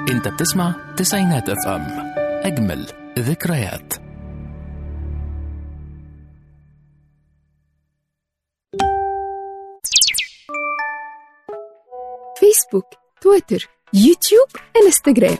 انت بتسمع تسعينات اف ام اجمل ذكريات فيسبوك تويتر يوتيوب انستجرام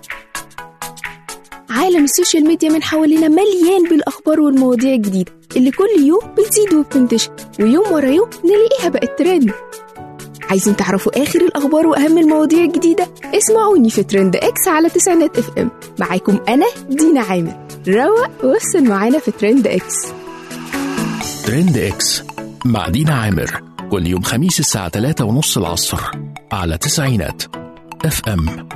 عالم السوشيال ميديا من حوالينا مليان بالأخبار والمواضيع الجديدة اللي كل يوم بتزيد وبتنتشر ويوم ورا يوم نلاقيها بقت ترند عايزين تعرفوا آخر الأخبار وأهم المواضيع الجديدة؟ اسمعوني في ترند إكس على تسعينات اف ام معاكم أنا دينا عامر روق وافصل معانا في ترند إكس ترند اكس مع دينا عامر كل يوم خميس الساعة 3 ونص العصر على تسعينات اف ام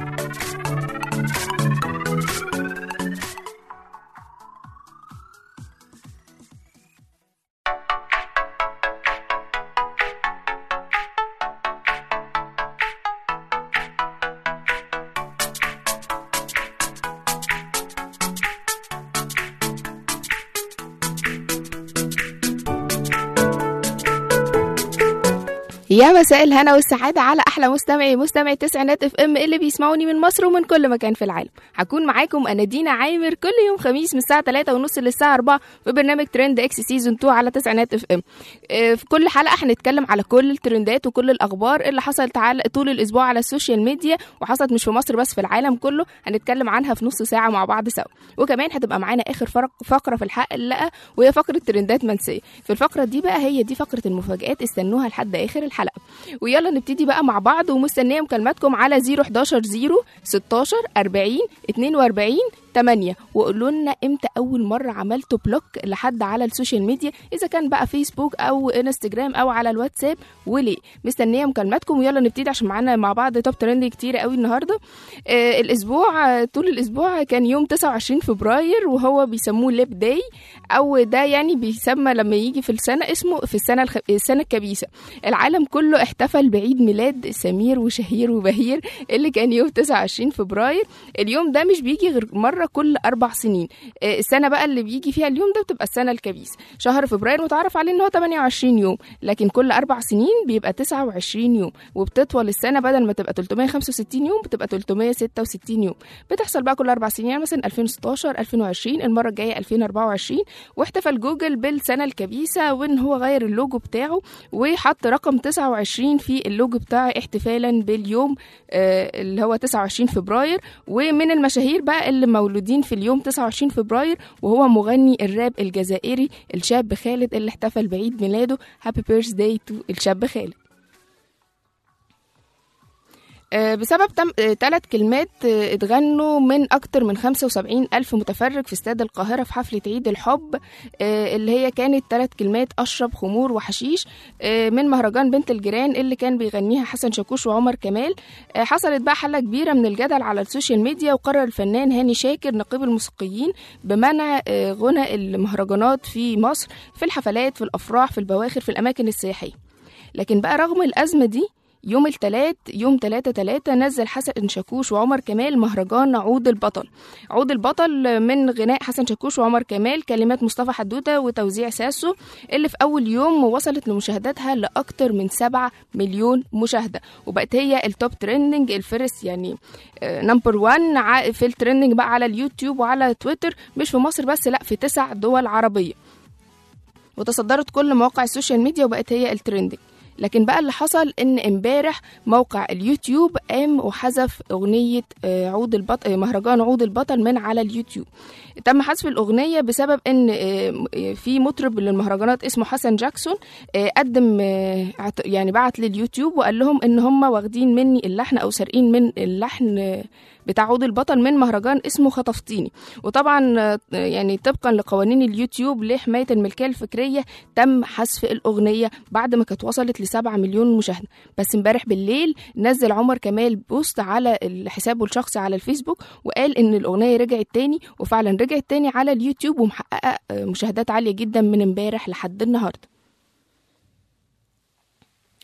يا مساء الهنا والسعادة على أحلى مستمعي مستمعي تسعينات اف ام اللي بيسمعوني من مصر ومن كل مكان في العالم هكون معاكم أنا دينا عامر كل يوم خميس من الساعة 3 ونص للساعة 4 في برنامج ترند اكس سيزون 2 على تسعينات اف ام آه، في كل حلقة هنتكلم على كل الترندات وكل الأخبار اللي حصلت على طول الأسبوع على السوشيال ميديا وحصلت مش في مصر بس في العالم كله هنتكلم عنها في نص ساعة مع بعض سوا وكمان هتبقى معانا آخر فرق فقرة في الحلقة وهي فقرة ترندات منسية في الفقرة دي بقى هي دي فقرة المفاجآت استنوها لحد آخر الحلقة ويلا نبتدي بقى مع بعض ومستنيه مكالماتكم على 011 0 16 40 42 8 وقولوا لنا امتى اول مره عملتوا بلوك لحد على السوشيال ميديا اذا كان بقى فيسبوك او انستجرام او على الواتساب وليه مستنيه مكالماتكم ويلا نبتدي عشان معانا مع بعض توب ترند كتير قوي النهارده آه الاسبوع آه، طول الاسبوع كان يوم 29 فبراير وهو بيسموه ليب داي او ده يعني بيسمى لما يجي في السنه اسمه في السنه الخ... السنه الكبيسه العالم كله احتفل بعيد ميلاد سمير وشهير وبهير اللي كان يوم 29 فبراير اليوم ده مش بيجي غير مرة كل أربع سنين آه، السنة بقى اللي بيجي فيها اليوم ده بتبقى السنة الكبيس شهر فبراير متعرف عليه إن هو 28 يوم لكن كل أربع سنين بيبقى 29 يوم وبتطول السنة بدل ما تبقى 365 يوم بتبقى 366 يوم بتحصل بقى كل أربع سنين يعني مثلا 2016 2020 المرة الجاية 2024 واحتفل جوجل بالسنة الكبيسة وإن هو غير اللوجو بتاعه وحط رقم 29 في اللوجو بتاعه احتفالا باليوم آه، اللي هو 29 فبراير ومن المشاهير بقى اللي مولودين في اليوم 29 فبراير وهو مغني الراب الجزائري الشاب خالد اللي احتفل بعيد ميلاده هابي بيرث داي تو الشاب خالد آه، بسبب تم... ثلاث كلمات آه، اتغنوا من أكتر من 75 ألف متفرج في استاد القاهرة في حفلة عيد الحب آه، اللي هي كانت ثلاث كلمات أشرب خمور وحشيش آه، من مهرجان بنت الجيران اللي كان بيغنيها حسن شاكوش وعمر كمال آه، حصلت بقى حلة كبيرة من الجدل على السوشيال ميديا وقرر الفنان هاني شاكر نقيب الموسيقيين بمنع آه، غنى المهرجانات في مصر في الحفلات في الأفراح في البواخر في الأماكن السياحية لكن بقى رغم الأزمة دي يوم التلات يوم تلاتة تلاتة نزل حسن شاكوش وعمر كمال مهرجان عود البطل عود البطل من غناء حسن شاكوش وعمر كمال كلمات مصطفى حدوتة وتوزيع ساسو اللي في أول يوم وصلت لمشاهداتها لأكتر من سبعة مليون مشاهدة وبقت هي التوب ترندنج الفرس يعني نمبر 1 في الترندنج بقى على اليوتيوب وعلى تويتر مش في مصر بس لا في تسع دول عربية وتصدرت كل مواقع السوشيال ميديا وبقت هي الترندنج لكن بقى اللي حصل ان امبارح موقع اليوتيوب قام وحذف اغنيه آه، عود البطل مهرجان عود البطل من على اليوتيوب تم حذف الاغنيه بسبب ان آه، في مطرب للمهرجانات اسمه حسن جاكسون آه، قدم آه، اعت- يعني بعت لليوتيوب وقال لهم ان هم واخدين مني اللحن او سارقين من اللحن آه، بتاع عود البطل من مهرجان اسمه خطفتيني وطبعا آه، يعني طبقا لقوانين اليوتيوب لحمايه الملكيه الفكريه تم حذف الاغنيه بعد ما كانت وصلت لسبعة مليون مشاهده بس امبارح بالليل نزل عمر كمال بوست على حسابه الشخصي على الفيسبوك وقال ان الاغنيه رجعت تاني وفعلا رجعت تاني على اليوتيوب ومحققه آه، مشاهدات عاليه جدا من امبارح لحد النهارده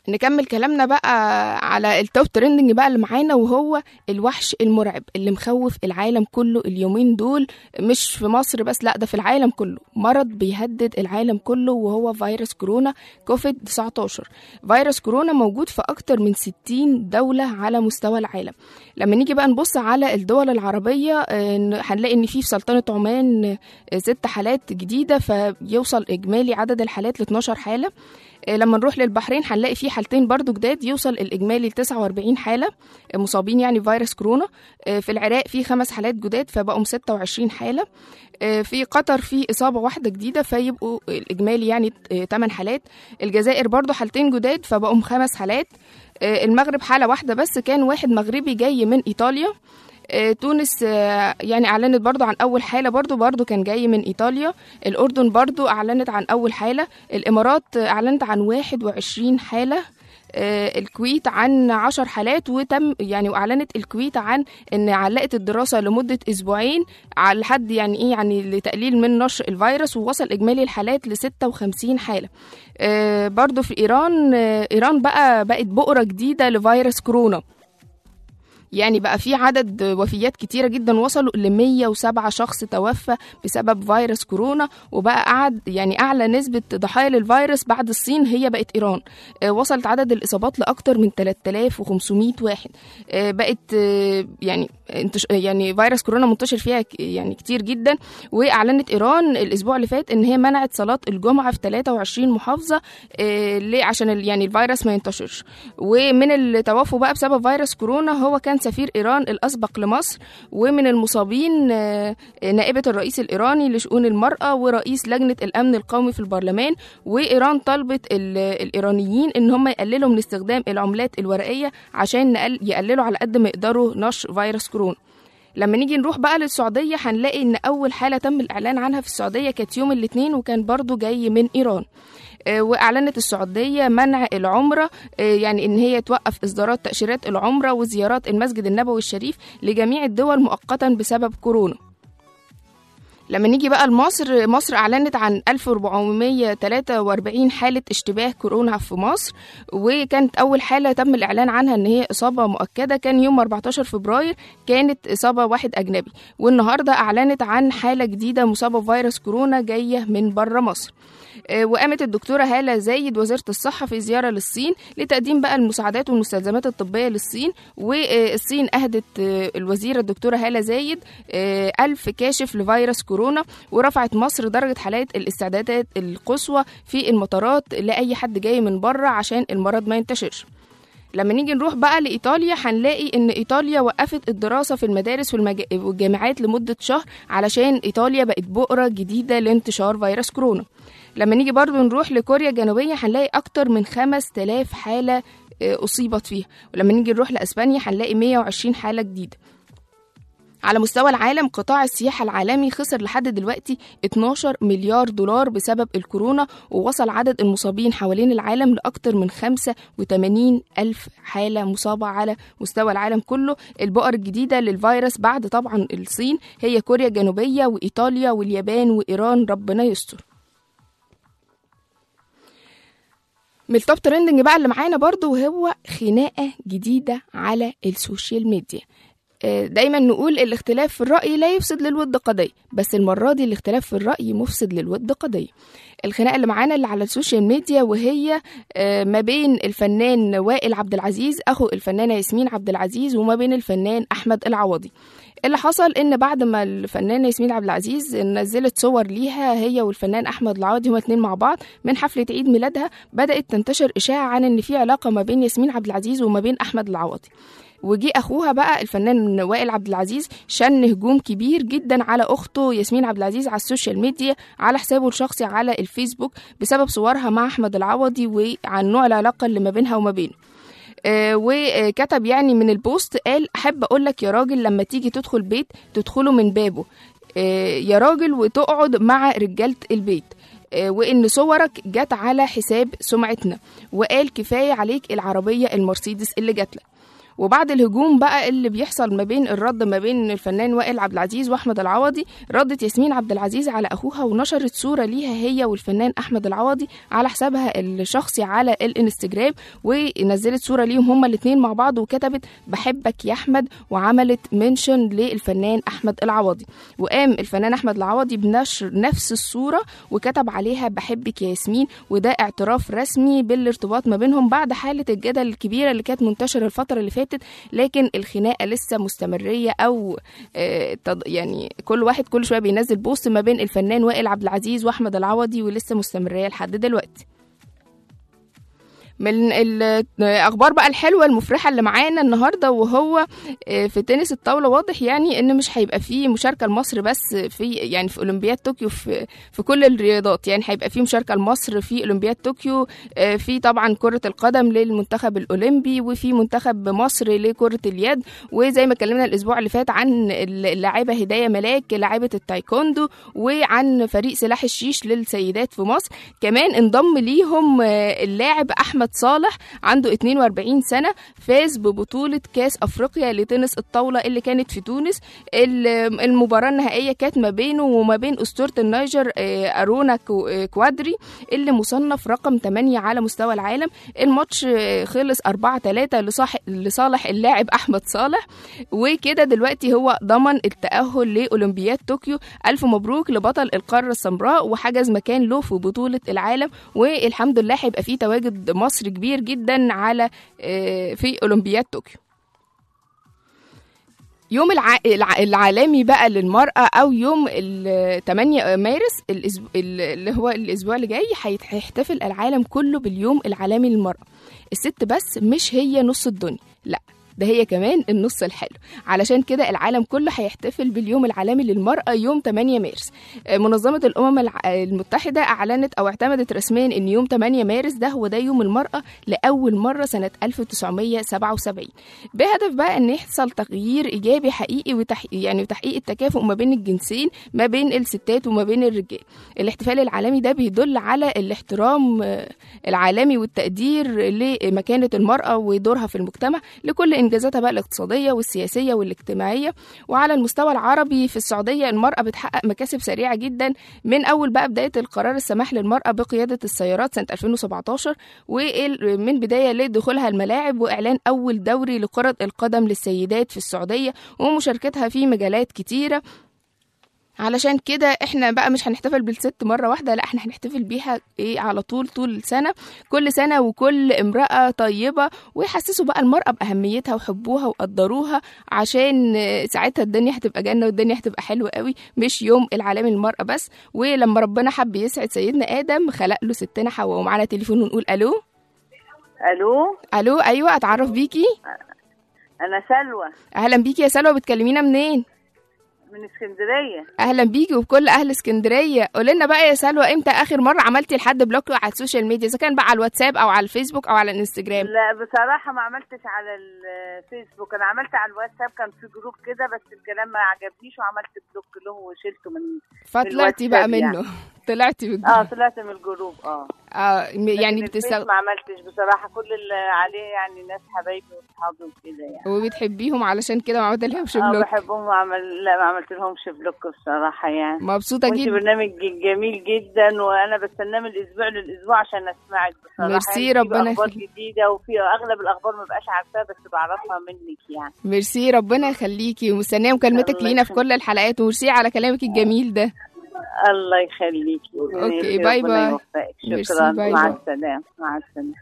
نكمل كلامنا بقى على التوب ترندنج بقى اللي معانا وهو الوحش المرعب اللي مخوف العالم كله اليومين دول مش في مصر بس لا ده في العالم كله مرض بيهدد العالم كله وهو فيروس كورونا كوفيد 19 فيروس كورونا موجود في أكتر من 60 دولة على مستوى العالم لما نيجي بقى نبص على الدول العربية آه، هنلاقي إن في في سلطنة عمان آه، ست حالات جديدة فيوصل إجمالي عدد الحالات ل 12 حالة آه، لما نروح للبحرين هنلاقي في حالتين برضو جداد يوصل الإجمالي ل 49 حالة آه، مصابين يعني فيروس كورونا آه، في العراق في خمس حالات جداد فبقوا 26 حالة آه، في قطر في إصابة واحدة جديدة فيبقوا الإجمالي يعني 8 حالات الجزائر برضو حالتين جداد فبقوا خمس حالات آه، المغرب حالة واحدة بس كان واحد مغربي جاي من إيطاليا آه، تونس آه، يعني اعلنت برضو عن اول حاله برضو برضو كان جاي من ايطاليا الاردن برضو اعلنت عن اول حاله الامارات آه، اعلنت عن 21 حاله آه، الكويت عن 10 حالات وتم يعني واعلنت الكويت عن ان علقت الدراسه لمده اسبوعين على لحد يعني ايه يعني لتقليل من نشر الفيروس ووصل اجمالي الحالات ل 56 حاله آه، برضو في ايران آه، ايران بقى بقت بؤره جديده لفيروس كورونا يعني بقى في عدد وفيات كتيرة جدا وصلوا ل 107 شخص توفى بسبب فيروس كورونا وبقى قعد يعني أعلى نسبة ضحايا للفيروس بعد الصين هي بقت إيران آه، وصلت عدد الإصابات لأكتر من 3500 واحد آه، بقت آه، يعني انتش يعني فيروس كورونا منتشر فيها ك- يعني كتير جدا واعلنت ايران الاسبوع اللي فات ان هي منعت صلاه الجمعه في 23 محافظه آه، ليه عشان ال- يعني الفيروس ما ينتشرش ومن اللي توفوا بقى بسبب فيروس كورونا هو كان سفير ايران الاسبق لمصر ومن المصابين آه، نائبه الرئيس الايراني لشؤون المراه ورئيس لجنه الامن القومي في البرلمان وايران طلبت ال- الايرانيين ان هم يقللوا من استخدام العملات الورقيه عشان نقل- يقللوا على قد ما يقدروا نشر فيروس كورونا لما نيجي نروح بقى للسعودية هنلاقي إن أول حالة تم الإعلان عنها في السعودية كانت يوم الاثنين وكان برضو جاي من إيران آه، وأعلنت السعودية منع العمرة آه، يعني إن هي توقف إصدارات تأشيرات العمرة وزيارات المسجد النبوي الشريف لجميع الدول مؤقتا بسبب كورونا لما نيجي بقى لمصر مصر أعلنت عن 1443 حالة اشتباه كورونا في مصر وكانت أول حالة تم الإعلان عنها إن هي إصابة مؤكدة كان يوم 14 فبراير كانت إصابة واحد أجنبي والنهاردة أعلنت عن حالة جديدة مصابة بفيروس كورونا جاية من بره مصر آه، وقامت الدكتورة هالة زايد وزيرة الصحة في زيارة للصين لتقديم بقى المساعدات والمستلزمات الطبية للصين والصين أهدت آه، الوزيرة الدكتورة هالة زايد آه، ألف كاشف لفيروس كورونا ورفعت مصر درجة حالات الاستعدادات القصوى في المطارات لأي حد جاي من بره عشان المرض ما ينتشرش لما نيجي نروح بقى لإيطاليا هنلاقي إن إيطاليا وقفت الدراسة في المدارس والمج- والجامعات لمدة شهر علشان إيطاليا بقت بؤرة جديدة لانتشار فيروس كورونا لما نيجي برضو نروح لكوريا الجنوبية هنلاقي أكتر من 5000 حالة آه، أصيبت فيها ولما نيجي نروح لأسبانيا هنلاقي 120 حالة جديدة على مستوى العالم قطاع السياحة العالمي خسر لحد دلوقتي 12 مليار دولار بسبب الكورونا ووصل عدد المصابين حوالين العالم لأكثر من 85 ألف حالة مصابة على مستوى العالم كله البؤر الجديدة للفيروس بعد طبعا الصين هي كوريا الجنوبية وإيطاليا واليابان وإيران ربنا يستر من التوب ترندنج بقى اللي معانا برضو وهو خناقة جديدة على السوشيال ميديا آه، دايما نقول الاختلاف في الرأي لا يفسد للود قضية بس المرة دي الاختلاف في الرأي مفسد للود قضية الخناقة اللي معانا اللي على السوشيال ميديا وهي آه، ما بين الفنان وائل عبد العزيز أخو الفنانة ياسمين عبد العزيز وما بين الفنان أحمد العوضي اللي حصل ان بعد ما الفنانه ياسمين عبد العزيز نزلت صور ليها هي والفنان احمد العوضي هما اتنين مع بعض من حفله عيد ميلادها بدات تنتشر اشاعه عن ان في علاقه ما بين ياسمين عبد العزيز وما بين احمد العوضي وجي اخوها بقى الفنان وائل عبد العزيز شن هجوم كبير جدا على اخته ياسمين عبد العزيز على السوشيال ميديا على حسابه الشخصي على الفيسبوك بسبب صورها مع احمد العوضي وعن نوع العلاقه اللي ما بينها وما بينه آه، وكتب يعني من البوست قال احب اقول لك يا راجل لما تيجي تدخل بيت تدخله من بابه آه، يا راجل وتقعد مع رجاله البيت آه، وان صورك جت على حساب سمعتنا وقال كفايه عليك العربيه المرسيدس اللي جات لك وبعد الهجوم بقى اللي بيحصل ما بين الرد ما بين الفنان وائل عبد العزيز واحمد العوضي ردت ياسمين عبد العزيز على اخوها ونشرت صوره ليها هي والفنان احمد العوضي على حسابها الشخصي على الانستجرام ونزلت صوره ليهم هما الاثنين مع بعض وكتبت بحبك يا احمد وعملت منشن للفنان احمد العوضي وقام الفنان احمد العوضي بنشر نفس الصوره وكتب عليها بحبك يا ياسمين وده اعتراف رسمي بالارتباط ما بينهم بعد حاله الجدل الكبيره اللي كانت منتشره الفتره اللي فاتت لكن الخناقه لسه مستمريه او آه، تض- يعني كل واحد كل شويه بينزل بوست ما بين الفنان وائل عبد العزيز واحمد العوضي ولسه مستمريه لحد دلوقتي من الاخبار بقى الحلوه المفرحه اللي معانا النهارده وهو آه، في تنس الطاوله واضح يعني ان مش هيبقى فيه مشاركه لمصر بس في يعني في اولمبياد طوكيو في في كل الرياضات يعني هيبقى فيه مشاركه لمصر في اولمبياد طوكيو آه، في طبعا كره القدم للمنتخب الاولمبي وفي منتخب مصر لكره اليد وزي ما اتكلمنا الاسبوع اللي فات عن اللاعبه هدايه ملاك لاعبه التايكوندو وعن فريق سلاح الشيش للسيدات في مصر كمان انضم ليهم آه، اللاعب احمد صالح عنده 42 سنه فاز ببطوله كاس افريقيا لتنس الطاوله اللي كانت في تونس ال- المباراه النهائيه كانت ما بينه وما بين اسطوره النيجر آه، ارونا كو- آه، كوادري اللي مصنف رقم 8 على مستوى العالم الماتش آه، خلص 4 3 لصالح لصالح اللاعب احمد صالح وكده دلوقتي هو ضمن التاهل لاولمبياد طوكيو الف مبروك لبطل القاره السمراء وحجز مكان له في بطوله العالم والحمد لله هيبقى فيه تواجد مصر كبير جدا على آه، في اولمبياد طوكيو يوم الع... الع... العالمي بقى للمرأة أو يوم ال 8 مارس الأسبوع اللي هو الأسبوع اللي جاي هيت- هيحتفل العالم كله باليوم العالمي للمرأة الست بس مش هي نص الدنيا لا ده هي كمان النص الحلو علشان كده العالم كله هيحتفل باليوم العالمي للمرأة يوم 8 مارس آه، منظمة الأمم الع- المتحدة أعلنت أو اعتمدت رسميا إن يوم 8 مارس ده هو ده يوم المرأة لأول مرة سنة 1977 بهدف بقى ان يحصل تغيير ايجابي حقيقي وتح... يعني وتحقيق التكافؤ ما بين الجنسين ما بين الستات وما بين الرجال الاحتفال العالمي ده بيدل على الاحترام آه، العالمي والتقدير لمكانة المرأة ودورها في المجتمع لكل انجازاتها بقى الاقتصادية والسياسية والاجتماعية وعلى المستوى العربي في السعودية المرأة بتحقق مكاسب سريعة جدا من اول بقى بداية القرار السماح للمرأة بقيادة السيارات سنة 2017 ومن بداية لدخولها الملاعب وإعلان أول دوري لكرة القدم للسيدات في السعودية ومشاركتها في مجالات كتيرة علشان كده احنا بقى مش هنحتفل بالست مرة واحدة لا احنا هنحتفل بيها ايه على طول طول السنة كل سنة وكل امرأة طيبة ويحسسوا بقى المرأة بأهميتها وحبوها وقدروها عشان آه، ساعتها الدنيا هتبقى جنة والدنيا هتبقى حلوة قوي مش يوم العالمي للمرأة بس ولما ربنا حب يسعد سيدنا آدم خلق له ستنا حواء ومعانا تليفون ونقول ألو الو ألو أيوة أتعرف بيكي انا سلوى أهلا بيكي يا سلوى بتكلمينا منين من اسكندريه اهلا بيكي وبكل اهل اسكندريه قولي لنا بقى يا سلوى امتى اخر مره عملتي لحد بلوك على السوشيال ميديا اذا كان بقى على الواتساب او على الفيسبوك او على الانستجرام لا بصراحه ما عملتش على الفيسبوك انا عملت على الواتساب كان في جروب كده بس الكلام ما عجبنيش وعملت بلوك له وشلته من فطلعتي بقى الواتساب منه طلعتي من اه طلعت من الجروب اه آه م- يعني لكن الفيس بتستغ... ما عملتش بصراحه كل اللي عليه يعني ناس حبايبي واصحابي وكده يعني وبتحبيهم علشان كده ما عملتلهمش اه بلوك بحبهم وعمل لا ما عملت لهمش بلوك بصراحه يعني مبسوطه وانت جدا برنامج جميل جدا وانا بستناه من الاسبوع للاسبوع عشان اسمعك بصراحه ميرسي، يعني في ربنا اخبار يخليك. جديده وفي اغلب الاخبار ما بقاش عارفاها بس بعرفها منك يعني ميرسي ربنا يخليكي ومستنيه مكالمتك الله لينا في يخليك. كل الحلقات وميرسي على كلامك الجميل ده الله يخليكي أوكي، باي ربنا باي. يوفقك. ميرسي، شكرا باي مع باي. السلامه مع السلامه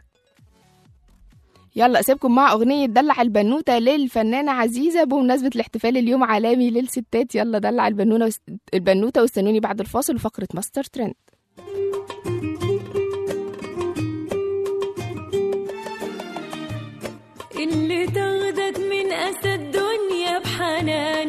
يلا اسيبكم مع اغنيه دلع البنوته للفنانه عزيزه بمناسبه الاحتفال اليوم عالمي للستات يلا دلع البنونه وس... البنوته واستنوني بعد الفاصل وفقره ماستر ترند اللي تاخدك من أسى الدنيا بحنان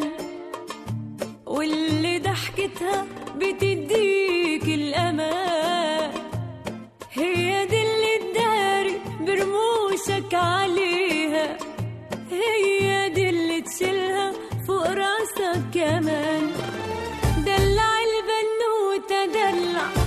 واللي ضحكتها بتديك الأمان هي دي اللي تداري برموشك عليها هي دي اللي تشيلها فوق راسك كمان دلع البنوتة دلع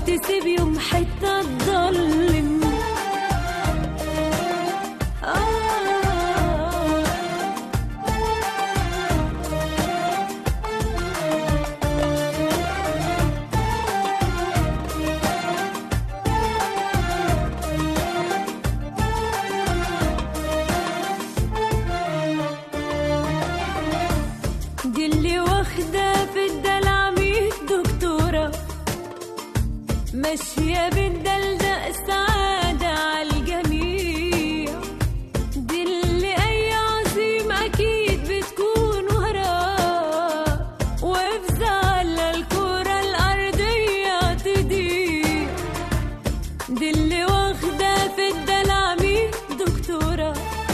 تسيب يوم حتة تضلم آه دي اللي واخدة في الدلع مية دكتورة ماشية بالدلدق السعادة عالجميع دي اللي أي عظيم أكيد بتكون وراه وافزع على الكرة الأرضية تضيع دي اللي واخدة في الدلع مية دكتورة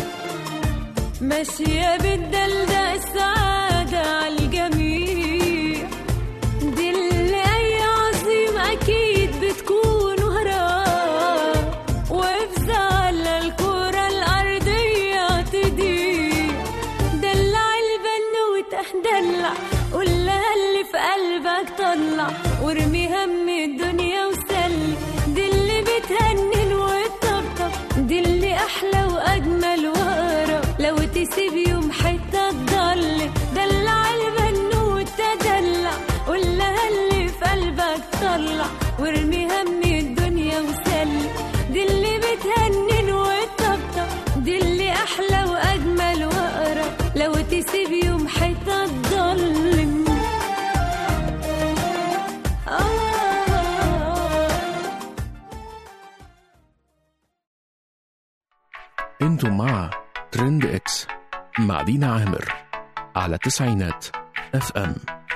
ماشية بالدلدق السعادة عالجميع دي اللي أي عظيم أكيد بتكون وراه وافزع على الكرة الأرضية تضيع دلع البنوتة دلع قول لها اللي في قلبك طلع وارمي هم الدنيا وسلي دي اللي بتهنن وتطبطب دي اللي أحلى وأجمل وأقرب لو تسيب يوم حتة تضل دلع البنوتة دلع قول لها اللي في قلبك طلع وارمي هم الدنيا وسلي دي اللي بتهنن وتطبطب دي اللي أحلى وأجمل وأقرب لو تسيب يوم حتة تضلم آه انتم مع ترند اكس مع دينا عامر على تسعينات اف ام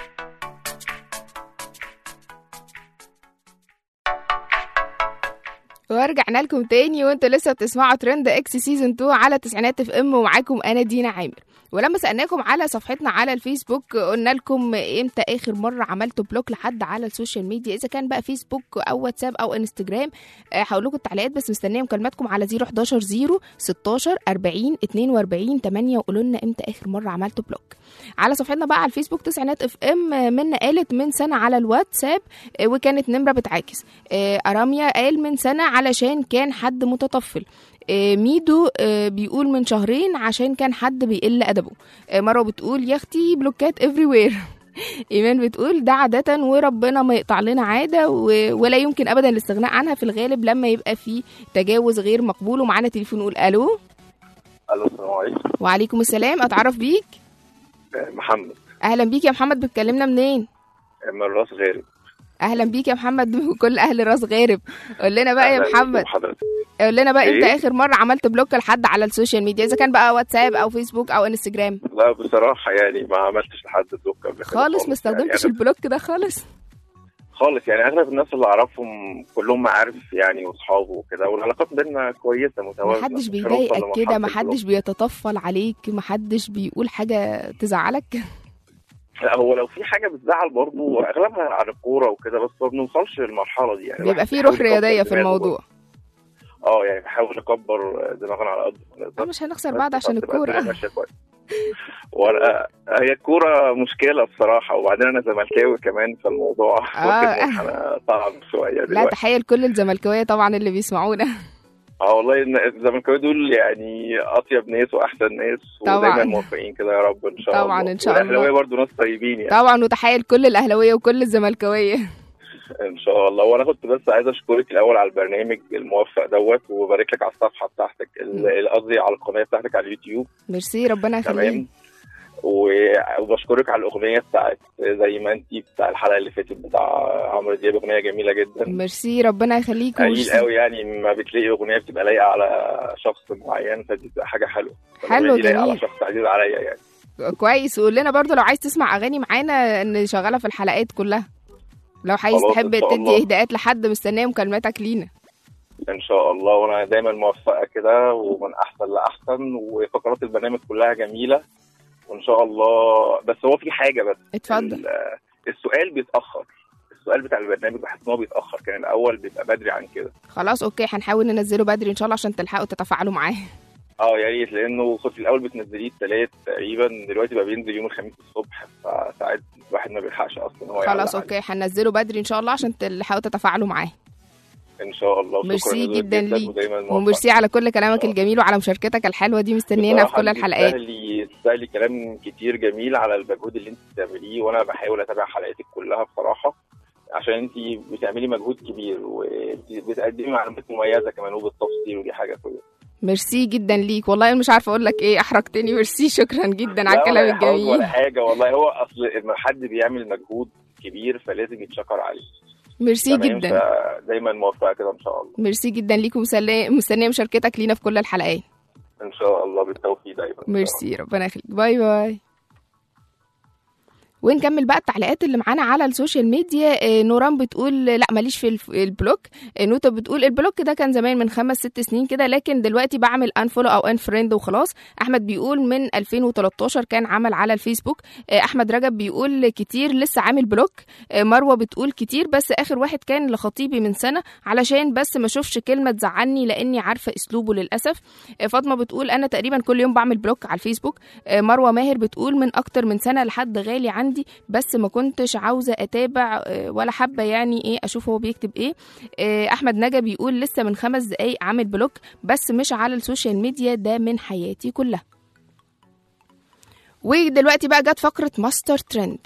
ورجعنا لكم تاني وانتوا لسه بتسمعوا ترند اكس سيزون 2 على تسعينات اف ام ومعاكم انا دينا عامر ولما سالناكم على صفحتنا على الفيسبوك قلنا لكم امتى اخر مره عملتوا بلوك لحد على السوشيال ميديا اذا كان بقى فيسبوك او واتساب او انستجرام آه، هقول لكم التعليقات بس مستنيه مكالماتكم على 011 0 16 40 42 8 وقولوا لنا امتى اخر مره عملتوا بلوك على صفحتنا بقى على الفيسبوك تسعينات اف ام من قالت من سنه على الواتساب آه، وكانت نمره بتعاكس آه، اراميا قال من سنه علشان كان حد متطفل آه، ميدو آه، بيقول من شهرين عشان كان حد بيقل ادبه آه، مروه بتقول يا اختي بلوكات افري وير ايمان بتقول ده عاده وربنا ما يقطع لنا عاده و- ولا يمكن ابدا الاستغناء عنها في الغالب لما يبقى في تجاوز غير مقبول ومعانا تليفون نقول الو الو السلام عليكم وعليكم السلام اتعرف بيك آه، محمد اهلا بيك يا محمد بتكلمنا منين آه، من راس غارب اهلا بيك يا محمد وكل اهل راس غارب قول لنا بقى يا أهلاً محمد بكم حضرتك قول لنا بقى امتى إيه؟ اخر مره عملت بلوك لحد على السوشيال ميديا اذا كان بقى واتساب او فيسبوك او انستجرام لا بصراحه يعني ما عملتش لحد بلوك قبل كده خالص ما استخدمتش يعني البلوك ده خالص خالص يعني اغلب الناس اللي اعرفهم كلهم معارف يعني واصحابه وكده والعلاقات بينا كويسه متوازنه محدش مش هنوصل بيضايقك لمرحلة كده البلوك. محدش بيتطفل عليك محدش بيقول حاجه تزعلك لا هو لو في حاجه بتزعل برضه اغلبها عن الكوره وكده بس ما بنوصلش للمرحله دي يعني بيبقى الواحد في بيحاول روح رياضيه يكبر في دماغه الموضوع اه يعني بحاول اكبر دماغنا على قد ما آه، نقدر مش هنخسر بس بعض عشان فتبقى الدنيا الكوره ماشية كويس. ولا هي الكورة مشكلة بصراحة وبعدين أنا زملكاوي كمان فالموضوع آه. واخد منحنى صعب شوية لا دلوقتي تحيه لكل الزملكاويه طبعا اللي بيسمعونا اه والله إن الزملكاويه دول يعني أطيب ناس وأحسن ناس طبعاً. ودايما موفقين كده يا رب إن شاء الله طبعاً إن شاء الله. والأهلاوية برضه ناس طيبين يعني طبعا وتحيه لكل الاهلاويه وكل الزملكاويه إن شاء الله وأنا كنت بس عايز أشكرك الأول على البرنامج الموفق دوت وبارك لك على الصفحة بتاعتك ال- قصدي على القناة بتاعتك على اليوتيوب ميرسي ربنا يخليك تمام و- وبشكرك على الاغنيه بتاعت زي ما انتي بتاع الحلقه اللي فاتت بتاع عمرو دياب اغنيه جميله جدا ميرسي ربنا يخليك قليل وميرسي. قوي يعني ما بتلاقي اغنيه بتبقى لايقه على شخص معين فدي بتبقى حاجه حلوه حلو، الأغنية دي لايقة على جميل. شخص عزيز عليا يعني كويس وقول لنا برضو لو عايز تسمع اغاني معانا نشغلها في الحلقات كلها لو عايز خلاص، تحب إن شاء تدي الله. اهداءات لحد مستنيه مكالماتك لينا ان شاء الله وانا دايما موفقه كده ومن احسن لاحسن وفقرات البرنامج كلها جميله وان شاء الله بس هو في حاجه بس اتفضل ال- السؤال بيتاخر السؤال بتاع البرنامج بحس ان هو بيتاخر كان الاول بيبقى بدري عن كده خلاص اوكي هنحاول ننزله بدري ان شاء الله عشان تلحقوا تتفاعلوا معاه اه يا ريت لانه كنت الاول بتنزليه الثلاث تقريبا دلوقتي بقى بينزل يوم الخميس الصبح فساعات الواحد ما بيلحقش اصلا هو خلاص يعلق اوكي هننزله بدري ان شاء الله عشان تلحقوا تتفاعلوا معاه عليه. ان شاء الله وشكراً ميرسي لذوقك جدا ليك. ودايما موفق. وميرسي على كل كلامك الجميل وعلى مشاركتك الحلوه دي مستنيينها في بصراحة كل انت الحلقات تستاهلي تستاهلي كلام كتير جميل على المجهود اللي انت بتعمليه وانا بحاول اتابع حلقاتك كلها بصراحه عشان انت بتعملي مجهود كبير وبتقدمي معلومات مميزه كمان وبالتفصيل ودي حاجه كويسه ميرسي جدا ليك والله أنا مش عارفه اقول لك ايه احرجتني ميرسي شكرا جدا على لا الكلام ولا حرج الجميل ولا حاجه والله هو اصل لما حد بيعمل مجهود كبير فلازم يتشكر عليه ميرسي تمام؟ جدا فدايما موفقه كده ان شاء الله ميرسي جدا ليك ومستنيه مستنيه مشاركتك لينا في كل الحلقات ان شاء الله بالتوفيق دايما ميرسي ربنا يخليك باي باي ونكمل بقى التعليقات اللي معانا على السوشيال ميديا آه، نوران بتقول لا ماليش في الف- البلوك آه، نوتا بتقول البلوك ده كان زمان من خمس ست سنين كده لكن دلوقتي بعمل انفولو او ان فريند وخلاص احمد بيقول من 2013 كان عمل على الفيسبوك آه، احمد رجب بيقول كتير لسه عامل بلوك آه، مروه بتقول كتير بس اخر واحد كان لخطيبي من سنه علشان بس ما اشوفش كلمه تزعلني لاني عارفه اسلوبه للاسف آه، فاطمه بتقول انا تقريبا كل يوم بعمل بلوك على الفيسبوك آه، مروه ماهر بتقول من اكتر من سنه لحد غالي عندي بس ما كنتش عاوزه اتابع آه، ولا حابه يعني ايه اشوف هو بيكتب ايه آه، احمد نجا بيقول لسه من خمس دقايق عامل بلوك بس مش على السوشيال ميديا ده من حياتي كلها ودلوقتي بقى جت فقره ماستر ترند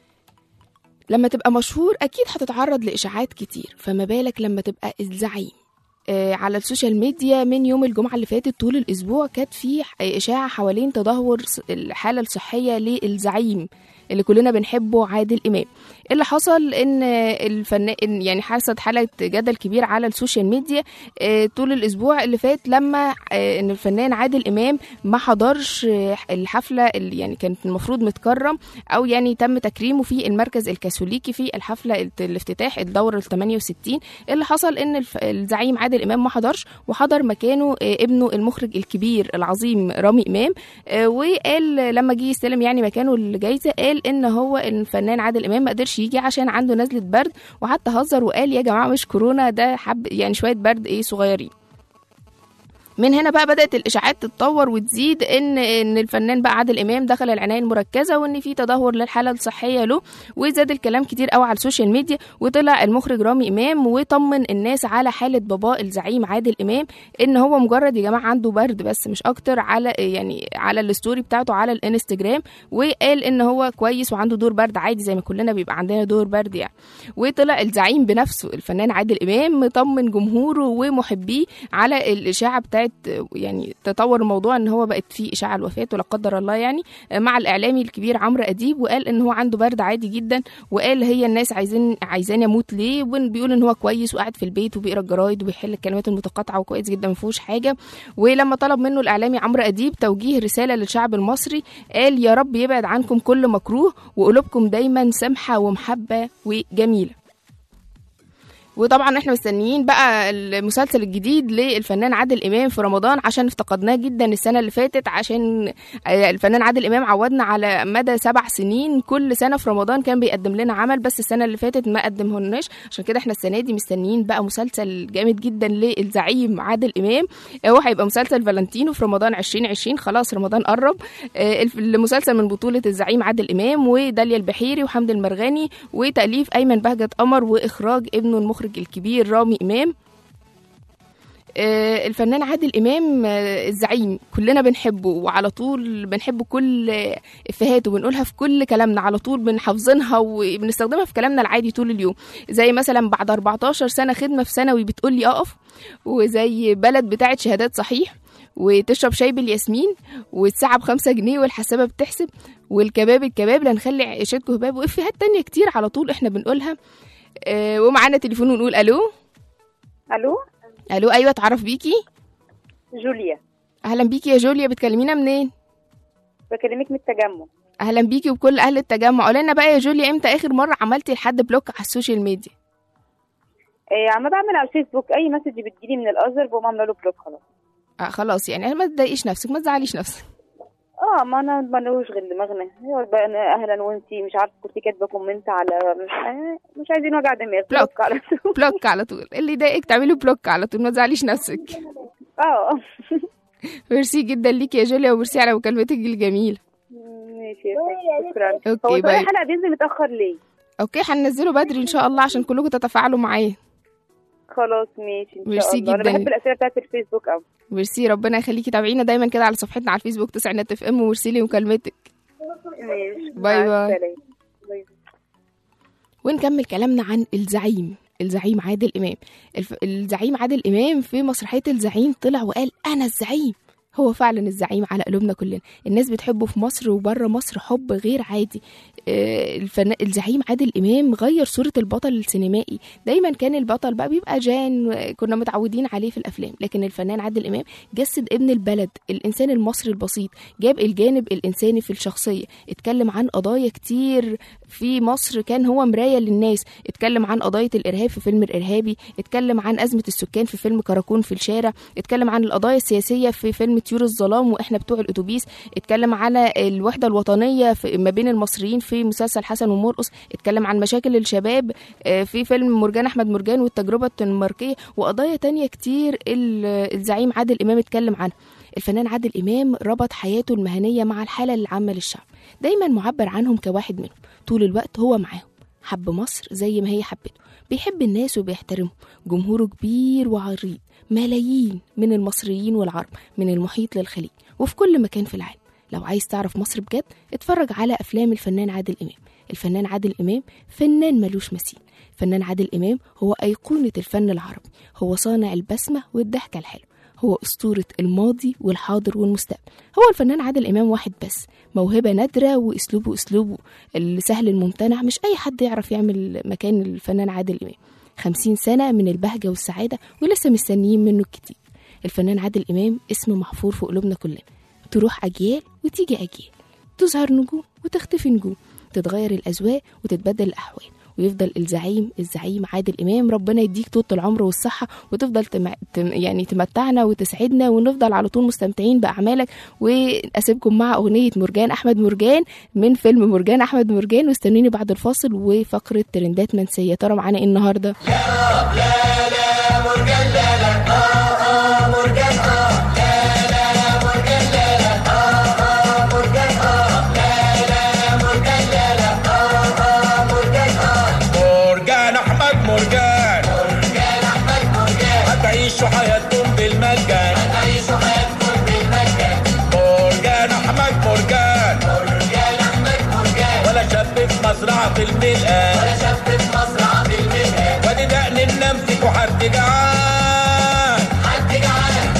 لما تبقى مشهور اكيد هتتعرض لاشاعات كتير فما بالك لما تبقى الزعيم آه، على السوشيال ميديا من يوم الجمعة اللي فاتت طول الأسبوع كانت في إشاعة حوالين تدهور ص- الحالة الصحية للزعيم اللي كلنا بنحبه عادل إمام اللي حصل إن الفنان يعني حصلت حالة جدل كبير على السوشيال ميديا آه، طول الأسبوع اللي فات لما آه، إن الفنان عادل إمام ما حضرش آه، الحفلة اللي يعني كانت المفروض متكرم أو يعني تم تكريمه في المركز الكاثوليكي في الحفلة الافتتاح الدورة ال 68 اللي حصل ان الف- الزعيم عادل امام ما حضرش وحضر مكانه آه، ابنه المخرج الكبير العظيم رامي امام آه، وقال لما جه يستلم يعني مكانه الجايزه قال ان هو الفنان عادل امام ما قدرش يجي عشان عنده نزله برد وحتى هزر وقال يا جماعه مش كورونا ده حب يعني شويه برد ايه صغيرين من هنا بقى بدات الاشاعات تتطور وتزيد ان ان الفنان بقى عادل امام دخل العنايه المركزه وان في تدهور للحاله الصحيه له وزاد الكلام كتير قوي على السوشيال ميديا وطلع المخرج رامي امام وطمن الناس على حاله باباه الزعيم عادل امام ان هو مجرد يا جماعه عنده برد بس مش اكتر على يعني على الستوري بتاعته على الانستجرام وقال ان هو كويس وعنده دور برد عادي زي ما كلنا بيبقى عندنا دور برد يعني وطلع الزعيم بنفسه الفنان عادل امام مطمن جمهوره ومحبيه على الاشاعه بتاعت يعني تطور الموضوع ان هو بقت فيه اشاعه الوفاه ولا قدر الله يعني مع الاعلامي الكبير عمرو اديب وقال ان هو عنده برد عادي جدا وقال هي الناس عايزين عايزان يموت ليه وبيقول ان هو كويس وقاعد في البيت وبيقرا الجرايد وبيحل الكلمات المتقاطعه وكويس جدا ما فيهوش حاجه ولما طلب منه الاعلامي عمرو اديب توجيه رساله للشعب المصري قال يا رب يبعد عنكم كل مكروه وقلوبكم دايما سمحه ومحبه وجميله وطبعا احنا مستنيين بقى المسلسل الجديد للفنان عادل امام في رمضان عشان افتقدناه جدا السنه اللي فاتت عشان آه، الفنان عادل امام عودنا على مدى سبع سنين كل سنه في رمضان كان بيقدم لنا عمل بس السنه اللي فاتت ما قدمهولناش عشان كده احنا السنه دي مستنيين بقى مسلسل جامد جدا للزعيم عادل امام آه، هو هيبقى مسلسل فالنتينو في رمضان 2020 خلاص رمضان قرب آه، الف- المسلسل من بطوله الزعيم عادل امام وداليا البحيري وحمد المرغني وتاليف ايمن بهجت قمر واخراج ابنه المخرج الكبير رامي امام آه، الفنان عادل امام آه، الزعيم كلنا بنحبه وعلى طول بنحب كل آه، افهاته بنقولها في كل كلامنا على طول بنحافظينها وبنستخدمها في كلامنا العادي طول اليوم زي مثلا بعد 14 سنه خدمه في ثانوي بتقول لي اقف وزي بلد بتاعه شهادات صحيح وتشرب شاي بالياسمين والساعة بخمسة جنيه والحسابة بتحسب والكباب الكباب لا نخلي عيشتكم هباب وإفيهات تانية كتير على طول احنا بنقولها آه، ومعانا تليفون ونقول ألو الو ألو أيوة اتعرف بيكي جوليا أهلا بيكي يا جوليا بتكلمينا منين بكلمك من التجمع أهلا بيكي وبكل أهل التجمع قولي لنا بقى يا جوليا إمتى آخر مرة عملتي لحد بلوك على السوشيال ميديا إيه عم بعمل على الفيسبوك اي مسج بتجيلي من الازر بقوم عامله له بلوك خلاص آه خلاص يعني ما تضايقيش نفسك ما تزعليش نفسك اه ما انا ملوش غير دماغنا يقعد بقى أنا اهلا وانتي مش عارفه كنت كاتبه كومنت على مش آه، مش عايزين وجع دماغ بلوك. بلوك على طول بلوك على طول اللي يضايقك تعملي بلوك على طول ما تزعليش نفسك اه ميرسي جدا ليك يا جوليا وميرسي على مكالمتك الجميله ماشي يا ستي شكرا أوكي، هو سؤال باي. الحلقه بينزل متاخر ليه اوكي هننزله بدري ان شاء الله عشان كلكم تتفاعلوا معايا خلاص ماشي ان ميرسي شاء الله انا جداً. بحب الاسئله بتاعت الفيسبوك قوي ميرسي ربنا يخليكي تابعينا دايما كده على صفحتنا على الفيسبوك تسعينات اف ام وميرسي لي مكالمتك ماشي باي مع باي. السلامة. باي ونكمل كلامنا عن الزعيم الزعيم عادل امام الف... الزعيم عادل امام في مسرحيه الزعيم طلع وقال انا الزعيم هو فعلا الزعيم على قلوبنا كلنا الناس بتحبه في مصر وبره مصر حب غير عادي آه، الفن... الزعيم عادل امام غير صوره البطل السينمائي دايما كان البطل بقى بيبقى جان آه، كنا متعودين عليه في الافلام لكن الفنان عادل امام جسد ابن البلد الانسان المصري البسيط جاب الجانب الانساني في الشخصيه اتكلم عن قضايا كتير في مصر كان هو مرايه للناس اتكلم عن قضايا الارهاب في فيلم الارهابي اتكلم عن ازمه السكان في فيلم كراكون في الشارع اتكلم عن القضايا السياسيه في فيلم طيور الظلام واحنا بتوع الاتوبيس اتكلم على الوحده الوطنيه في ما بين المصريين في مسلسل حسن ومرقص اتكلم عن مشاكل الشباب آه، في فيلم مرجان احمد مرجان والتجربه الدنماركيه وقضايا تانية كتير ال- الزعيم عادل امام اتكلم عنها الفنان عادل امام ربط حياته المهنيه مع الحاله العامه للشعب دايما معبر عنهم كواحد منهم طول الوقت هو معاهم حب مصر زي ما هي حبته بيحب الناس وبيحترمهم جمهوره كبير وعريض ملايين من المصريين والعرب من المحيط للخليج وفي كل مكان في العالم لو عايز تعرف مصر بجد اتفرج على افلام الفنان عادل امام الفنان عادل امام فنان ملوش مثيل فنان عادل امام هو ايقونه الفن العربي هو صانع البسمه والضحكه الحلوه هو أسطورة الماضي والحاضر والمستقبل هو الفنان عادل إمام واحد بس موهبة نادرة وأسلوبه أسلوبه السهل الممتنع مش أي حد يعرف يعمل مكان الفنان عادل إمام خمسين سنة من البهجة والسعادة ولسه مستنيين منه كتير الفنان عادل إمام اسم محفور في قلوبنا كلنا تروح أجيال وتيجي أجيال تظهر نجوم وتختفي نجوم تتغير الأذواق وتتبدل الأحوال ويفضل الزعيم الزعيم عادل امام ربنا يديك طول العمر والصحه وتفضل تم... تم... يعني تمتعنا وتسعدنا ونفضل على طول مستمتعين باعمالك واسيبكم مع اغنيه مرجان احمد مرجان من فيلم مرجان احمد مرجان واستنوني بعد الفاصل وفقره ترندات منسيه ترى معانا ايه النهارده مرجان احمد مرجان مرجان احمد مرجان هتعيشوا حياتكم بالمجان هتعيشوا حياتكم بالمجان مرجان احمد مرجان مرجان احمد مرجان ولا شاب في مزرعه الملقان ولا شاب في مزرعه الملقان وادي دقن النمسك وحد جعان حد جعان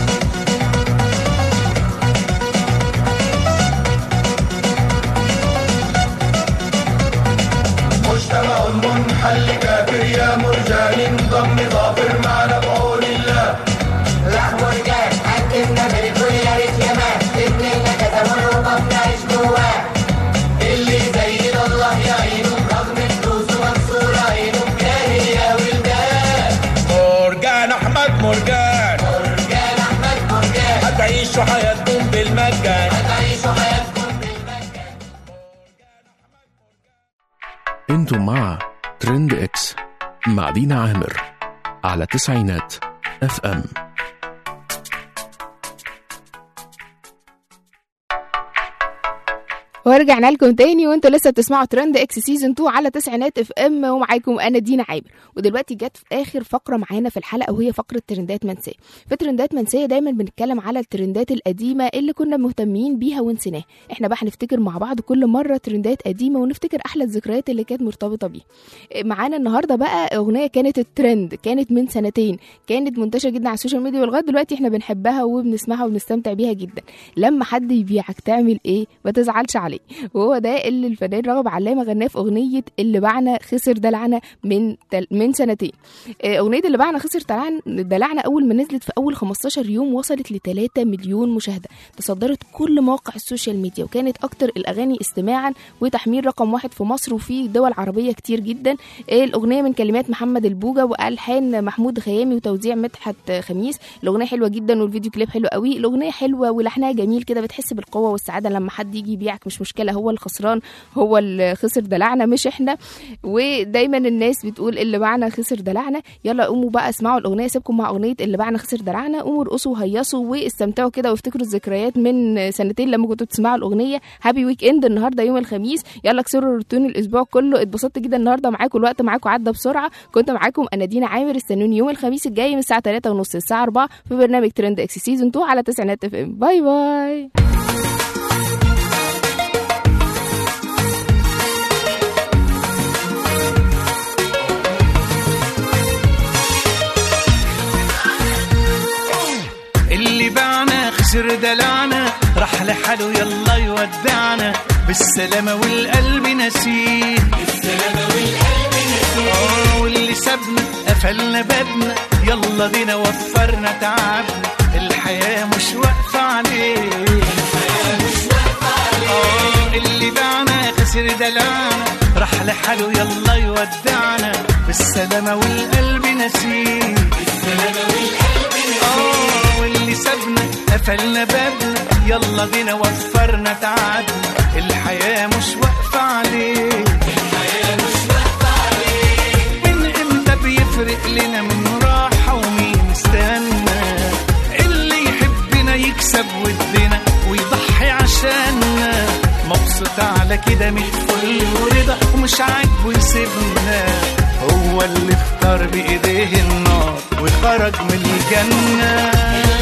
مجتمع منحل كافر يا مرجان انضم ظافر معنا بعون الله راح مرجان قدمنا بالكل يا ريت يا مان ابننا كتمر وطب نعيش جواه اللي زي الله يعينه رغم فلوسه مكسورة عينه كاهل يا ولدان مرجان احمد مرجان مرجان احمد مرجان هتعيشوا حياتكم بالمجان هتعيشوا حياتكم بالمجان انتم مع ترند اكس مع دينا عامر على تسعينات اف ام ورجعنا لكم تاني وانتوا لسه بتسمعوا ترند اكس سيزون 2 على تسعينات اف ام ومعاكم انا دينا عامر ودلوقتي جت في اخر فقره معانا في الحلقه وهي فقره ترندات منسيه في ترندات منسيه دايما بنتكلم على الترندات القديمه اللي كنا مهتمين بيها ونسيناها احنا بقى هنفتكر مع بعض كل مره ترندات قديمه ونفتكر احلى الذكريات اللي كانت مرتبطه بيها معانا النهارده بقى اغنيه كانت الترند كانت من سنتين كانت منتشره جدا على السوشيال ميديا ولغايه دلوقتي احنا بنحبها وبنسمعها وبنستمتع بيها جدا لما حد يبيعك تعمل ايه ما تزعلش عليه وهو ده اللي الفنان رغب علامه غناه في اغنيه اللي باعنا خسر دلعنا من تل من سنتين آه، اغنيه اللي باعنا خسر دلعنا دلعنا اول ما نزلت في اول 15 يوم وصلت ل 3 مليون مشاهده تصدرت كل مواقع السوشيال ميديا وكانت اكتر الاغاني استماعا وتحميل رقم واحد في مصر وفي دول عربيه كتير جدا آه، الاغنيه من كلمات محمد البوجا والحان محمود خيامي وتوزيع مدحت خميس الاغنيه حلوه جدا والفيديو كليب حلو قوي الاغنيه حلوه ولحنها جميل كده بتحس بالقوه والسعاده لما حد يجي يبيعك مش المشكله هو الخسران هو اللي خسر دلعنا مش احنا ودايما الناس بتقول اللي باعنا خسر دلعنا يلا قوموا بقى اسمعوا الاغنيه سيبكم مع اغنيه اللي باعنا خسر دلعنا قوموا ارقصوا وهيصوا واستمتعوا كده وافتكروا الذكريات من سنتين لما كنتوا بتسمعوا الاغنيه هابي ويك اند النهارده يوم الخميس يلا كسروا روتين الاسبوع كله اتبسطت جدا النهارده معاكم الوقت معاكم عدى بسرعه كنت معاكم انا دينا عامر استنوني يوم الخميس الجاي من الساعه 3 ونص الساعه 4 في برنامج ترند اكس سيزون 2 على تسعينات اف ام باي باي اللي باعنا خسر دلعنا راح لحاله يلا يودعنا بالسلامة والقلب نسيه بالسلامة والقلب نسيه واللي سابنا قفلنا بابنا يلا دينا وفرنا تعبنا الحياة مش واقفة عليه الحياة مش واقفة عليه اللي باعنا خسر دلعنا راح لحاله يلا يودعنا بالسلامة والقلب نسيه بالسلامة والقلب نسيه واللي سابنا قفلنا بابنا يلا بينا وفرنا تعبنا الحياة مش واقفة عليه الحياة مش واقفة عليه من امتى بيفرق لنا من راحة ومين استنى اللي يحبنا يكسب ودنا ويضحي عشاننا مبسوط على كده من الفل ورضا ومش عاجبه يسيبنا هو اللي اختار بايديه النار وخرج من الجنه